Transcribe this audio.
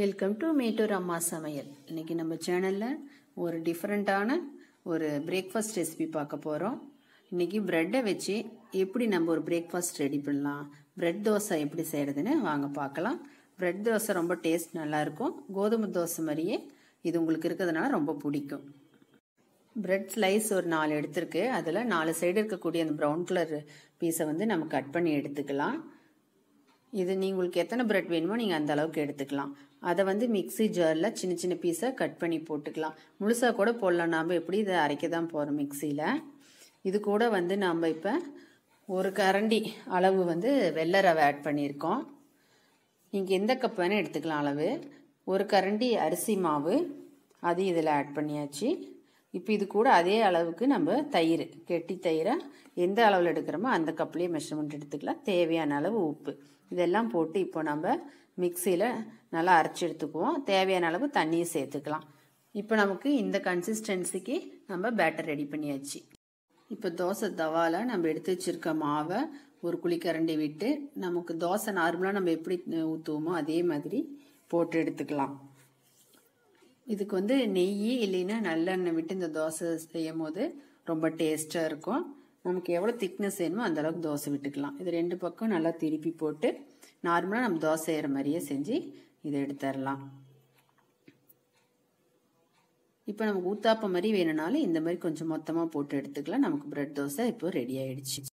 welcome to Mettur அம்மா சமையல் இன்னைக்கு நம்ம சேனலில் ஒரு டிஃப்ரெண்ட்டான ஒரு பிரேக்ஃபாஸ்ட் ரெசிபி பார்க்க போகிறோம் இன்னைக்கு ப்ரெட்டை வச்சு எப்படி நம்ம ஒரு பிரேக்ஃபாஸ்ட் ரெடி பண்ணலாம் பிரெட் தோசை எப்படி செய்கிறதுன்னு வாங்க பார்க்கலாம் பிரெட் தோசை ரொம்ப டேஸ்ட் நல்லாயிருக்கும் கோதுமை தோசை மாதிரியே இது உங்களுக்கு இருக்கிறதுனால ரொம்ப பிடிக்கும் பிரெட் ஸ்லைஸ் ஒரு நாலு எடுத்திருக்கு அதில் நாலு சைடு இருக்கக்கூடிய அந்த ப்ரௌன் கலர் பீஸை வந்து நம்ம கட் பண்ணி எடுத்துக்கலாம் இது நீ உங்களுக்கு எத்தனை பிரெட் வேணுமோ நீங்கள் அந்த அளவுக்கு எடுத்துக்கலாம் அதை வந்து மிக்ஸி ஜாரில் சின்ன சின்ன பீஸை கட் பண்ணி போட்டுக்கலாம் முழுசாக கூட போடலாம் நாம் எப்படி இதை அரைக்க தான் போகிறோம் மிக்சியில் இது கூட வந்து நாம் இப்போ ஒரு கரண்டி அளவு வந்து வெள்ளை ரவை ஆட் பண்ணியிருக்கோம் நீங்கள் எந்த கப் வேணால் எடுத்துக்கலாம் அளவு ஒரு கரண்டி அரிசி மாவு அது இதில் ஆட் பண்ணியாச்சு இப்போ இது கூட அதே அளவுக்கு நம்ம தயிர் கெட்டி தயிரை எந்த அளவில் எடுக்கிறோமோ அந்த கப்லேயே மெஷர்மெண்ட் எடுத்துக்கலாம் தேவையான அளவு உப்பு இதெல்லாம் போட்டு இப்போ நம்ம மிக்சியில் நல்லா அரைச்சி எடுத்துக்குவோம் தேவையான அளவு தண்ணியை சேர்த்துக்கலாம் இப்போ நமக்கு இந்த கன்சிஸ்டன்சிக்கு நம்ம பேட்டர் ரெடி பண்ணியாச்சு இப்போ தோசை தவாவில் நம்ம எடுத்து வச்சிருக்க மாவை ஒரு குழிக்கரண்டி விட்டு நமக்கு தோசை நார்மலாக நம்ம எப்படி ஊற்றுவோமோ அதே மாதிரி போட்டு எடுத்துக்கலாம் இதுக்கு வந்து நெய் இல்லைன்னா நல்லெண்ணெய் விட்டு இந்த தோசை செய்யும் போது ரொம்ப டேஸ்ட்டாக இருக்கும் நமக்கு எவ்வளோ திக்னஸ் வேணுமோ அந்த அளவுக்கு தோசை விட்டுக்கலாம் இது ரெண்டு பக்கம் நல்லா திருப்பி போட்டு நார்மலாக நம்ம தோசை செய்கிற மாதிரியே செஞ்சு இதை எடுத்துடலாம் இப்போ நமக்கு ஊத்தாப்பம் மாதிரி வேணும்னாலும் இந்த மாதிரி கொஞ்சம் மொத்தமாக போட்டு எடுத்துக்கலாம் நமக்கு பிரெட் தோசை இப்போ ரெடி ஆயிடுச்சு